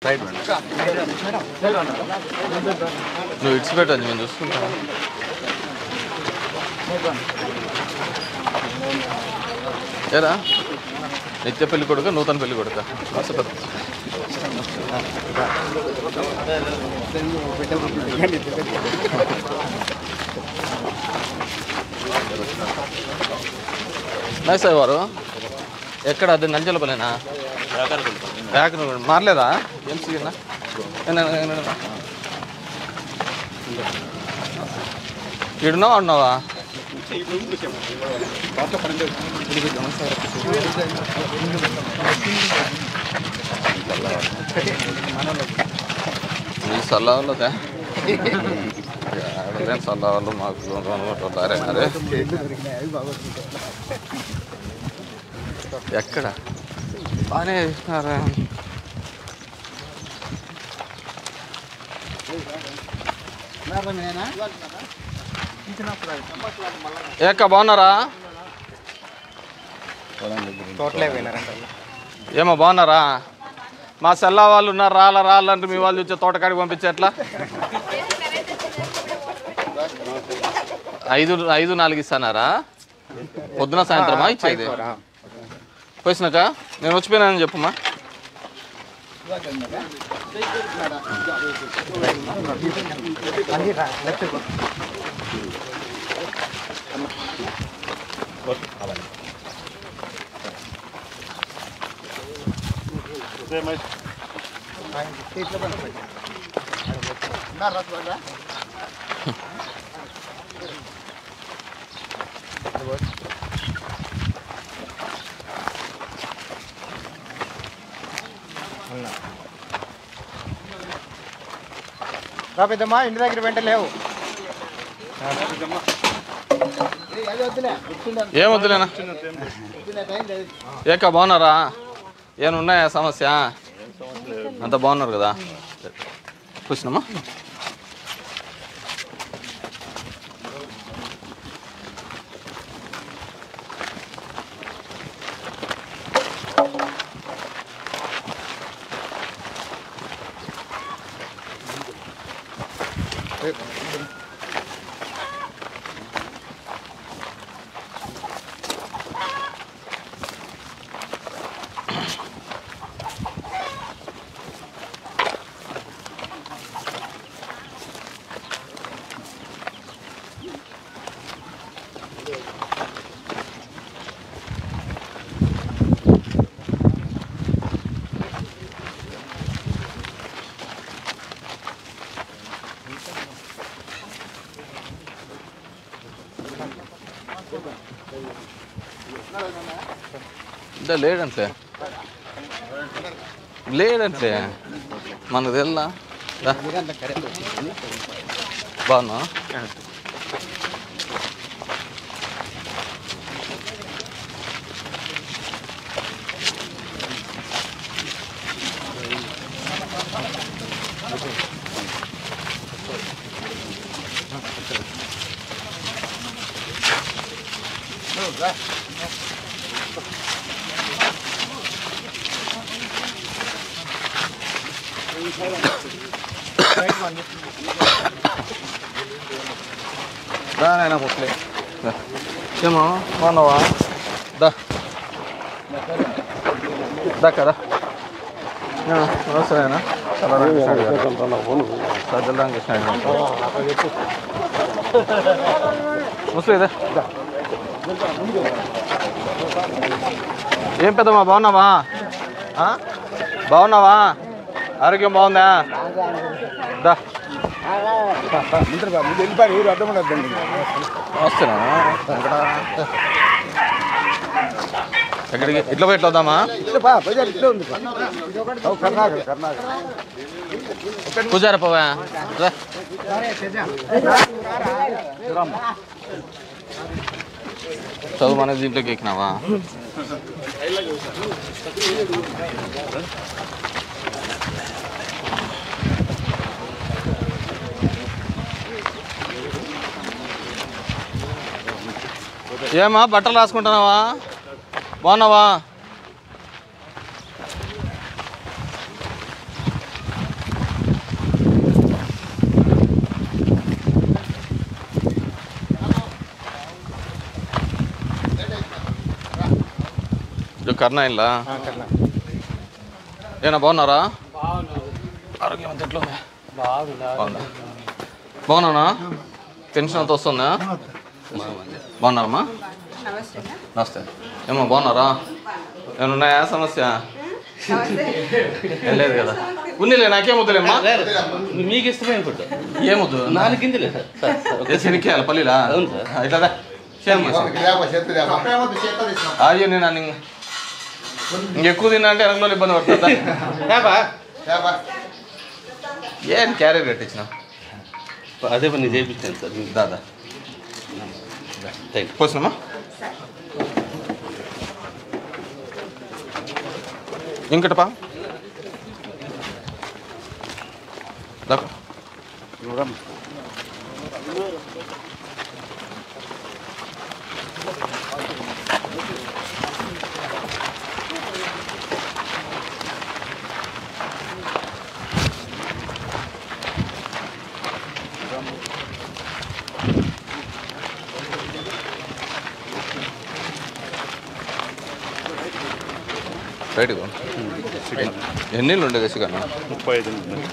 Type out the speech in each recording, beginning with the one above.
Right madam నువ్వు ఇడిచిపెట్టదు నేను చూసుకుంటాను ఏరా నిత్య పెళ్లి కొడుక నూతన పెళ్లి కొడుక వసపతి నైస్ వారు ఎక్కడ అది నంజలపలేనా బ్యాక్ మారలేదా ఏం సీనా ఇడున్నావా అన్నావా ఈ సల్లావులదా ఆడలేని సల్లావులు మాకు అనుకుంటారే అరే ఎక్కడ బాగానే చేసినారా ఏక్క బాగున్నారా తోటలే పోయినారంట ఏమో బాగున్నారా మా సెల్లా వాళ్ళు ఉన్నారు రాళ్ళ రాళ్ళంటే మీ వాళ్ళు చూసే తోటకాడికి పంపించే ఎట్లా ఐదు ఐదు నాలుగు ఇస్తానారా పొద్దున సాయంత్రమా ఇచ్చేది పోసినాక నేను వచ్చిపోయినానని చెప్పుమా రా పెద్దమ్మా ఇంటి దగ్గర వెంట లేవు ఏం వద్దులేనా ఏక బాగున్నారా ఏమైనా ఉన్నాయా సమస్య అంత బాగున్నారు కదా కూర్చున్నామా ఇంకా లేడంటే లేడంటే మనకు తెల్లా రా. బాగున్నా దా నాయన ముట్లే దా. ఏమో బాగున్నావా దా దా కదా నమస్తేనా సజ్జల కృష్ణ ముసలిదా ఏం పెద్దమ్మా బాగున్నావా ఆ? బాగున్నావా ఆరోగ్యం బాగుందా దా వెళ్ళిపోయి ఊరు అర్థం ఉండద్దండి వస్తున్నా ఎక్కడికి ఇట్లా పోయి ఇట్లా వద్దామా బజార్ ఇట్లా ఉంది కర్ణాటక కర్ణాటక పూజార పోవా రా. చదువు అనేది దీంట్లోకి ఎక్కినావా ఏమా బట్టలు రాసుకుంటున్నావా బాగున్నావా కర్ణ ఇల్లా ఏనా బాగున్నారా ఆరోగ్యం అంత ఎట్లా ఉంది బాగుందా బాగున్నానా టెన్షన్ అంత వస్తుందా బాగున్నారమ్మా నమస్తే ఏమో బాగున్నారా ఏమన్నా ఉన్నాయా సమస్య ఏం లేదు కదా ఉన్నిలే నాకేం వద్దులేమ్మా మీకు ఇష్టమైన ఫుడ్ ఏమొద్దు నాలుగు గింజలే సార్ సార్ సార్ ఏ శనిక్కాయలు పల్లీలా అవును సార్. ఇట్లా దా. షేర్ చేసి. అయ్యో నేను అన్ని ఇంకెక్కువ తిన్నా అంటే ఎనకలో ఇబ్బంది పడుతుందా ఏం క్యారియర్ కట్టించిన అదే పని చేయించాను సార్ దాదా థ్యాంక్ పోసినమ్మా ఇంకటపా దాకా బయటకు ఎన్ని నీళ్ళు ఉండే దశ కన్నా ముప్పై ఐదు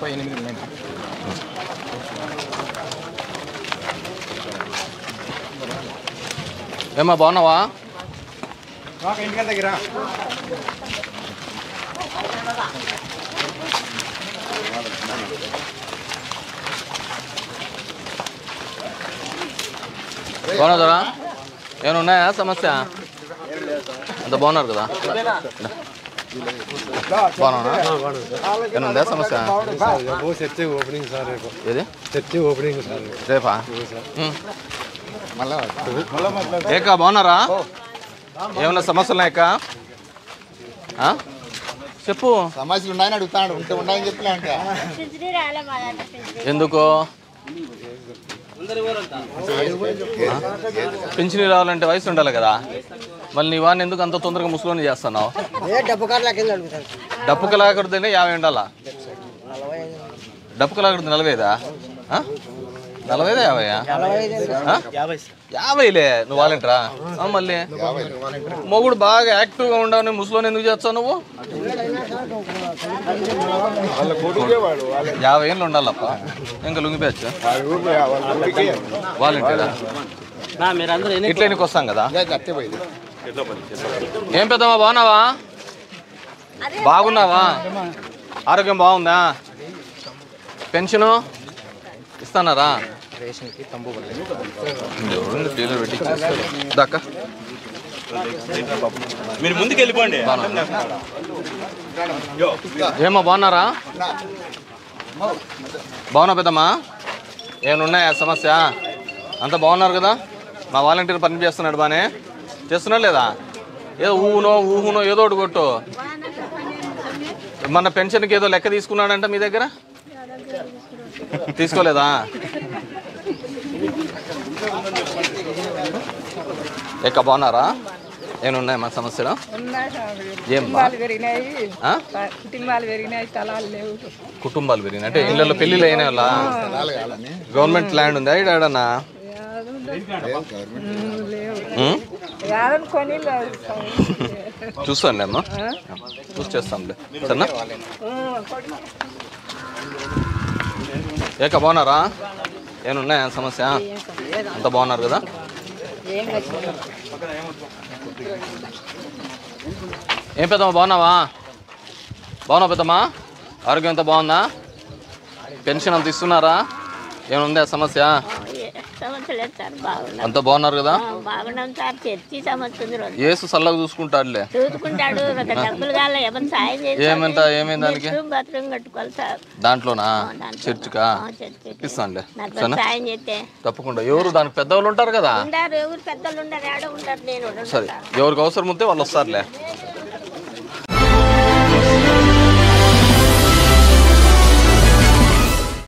ఏమ్మా బాగున్నావా ఇంటికి దగ్గర బాగున్నారా ఏమైనా ఉన్నాయా సమస్య అంత బాగున్నారు కదా బాగున్నా ఏమైనా ఉందా సమస్య చర్చి ఓపెనింగ్ సార్ రేపు ఏది చర్చి ఓపెనింగ్ సార్ రేపా ఉం. ఏకా బాగున్నారా ఏమన్నా సమస్యలు ఉన్నాయక్క ఆ? చెప్పు సమస్యలు ఉన్నాయని అడుగుతాడు ఉంటే ఉన్నాయని చెప్పినా అంటే ఫిజ్రీ రాలే మా దాంట్లో ఫిజ్రీ ఎందుకు పింఛని రావాలంటే వయసు ఉండాలి కదా మళ్ళీ నీ వాడిని ఎందుకు అంత తొందరగా ముసలోని చేస్తున్నావు ఏ డబ్బు కార్డుల కింద అడుగుతాను డప్పు కలాకృతినే యాభై ఉండాలా డప్పు కలాకృతి నలభైదా ఆ? నలభైదా యాభైయా ఆ? యాభైలే నువ్వు వాలంటరా ఆ, మళ్ళీ మొగుడు బాగా యాక్టివ్గా ఉండవు ముసలోని ఎందుకు చేస్తావు నువ్వు వాళ్ళ కొడుకే వాడు వాళ్ళ యాభై ఏళ్ళు ఉండాలప్ప ఇంకా లుంగిపోయచ్చు వాళ్ళ ఊరికి వాళ్ళ ఊరికి వాలంటీరా నా మీరందరూ ఎన్ని ఇట్లా నీకు వస్తాం కదా కట్టే పోయింది ఏం పెద్దమ్మా బాగున్నావా బాగున్నావా ఆరోగ్యం బాగుందా పెన్షను ఇస్తున్నారా ఎవరు డీలర్ పెట్టి ఇచ్చేస్తారు. దక్క మీరు ముందుకు వెళ్ళిపోండి ఏమో బాగున్నారా బాగున్నా పెద్దమ్మా ఏమైనా ఉన్నాయా సమస్య అంతా బాగున్నారు కదా మా వాలంటీర్ పని చేస్తున్నాడు బానే చేస్తున్నాడు లేదా ఏదో ఊహునో ఊహునో ఏదో ఒకటి కొట్టు మన పెన్షన్కి ఏదో లెక్క తీసుకున్నాడంట మీ దగ్గర తీసుకోలేదా ఎక్క బాగున్నారా ఏమున్నాయి మా సమస్యలు ఏం బా కుటుంబాలు పెరిగినాయి ఆ? కుటుంబాలు పెరిగినాయి స్థలాలు లేవు కుటుంబాలు పెరిగినాయి అంటే ఇళ్ళలో పెళ్ళిళ్ళు అయిన వాళ్ళ గవర్నమెంట్ ల్యాండ్ ఉందా ఇడాడన్నా లేవు యాదను కొని చూస్తాండి అమ్మా చూసి చేస్తాంలే సరేనా ఏక బాగున్నారా ఏమున్నాయా సమస్య అంత బాగున్నారు కదా ఏం పెద్దమ్మా బాగున్నావా బాగున్నావు పెద్దమ్మా ఆరోగ్యం అంతా బాగుందా పెన్షన్ అంత ఇస్తున్నారా ఏముందా సమస్య సమస్య లేదు సార్ బాగున్నాం అంతా బాగున్నారు కదా ఆ, బాగున్నాం సార్ చర్చి సమస్య ఉంది రోజు ఏసు సల్లగా చూసుకుంటాడులే చూసుకుంటాడు ఒక డబ్బులు కావాలి ఏమైనా సాయం చేస్తాడు. ఏమంట ఏమైంది దానికి బెడ్రూమ్ బాత్రూమ్ కట్టుకోవాలి సార్ దాంట్లోనా దాంట్లో. చర్చికా ఆ, చర్చికి. ఇస్తానులే నాకు సరేనా సాయం చేస్తే తప్పకుండా ఎవరు దానికి పెద్దవాళ్ళు ఉంటారు కదా ఉండారు ఎవరు పెద్దలు ఉండరు ఆడ ఉంటారు నేను సరే ఎవరికి అవసరం ఉంటే వాళ్ళు వస్తారులే నేను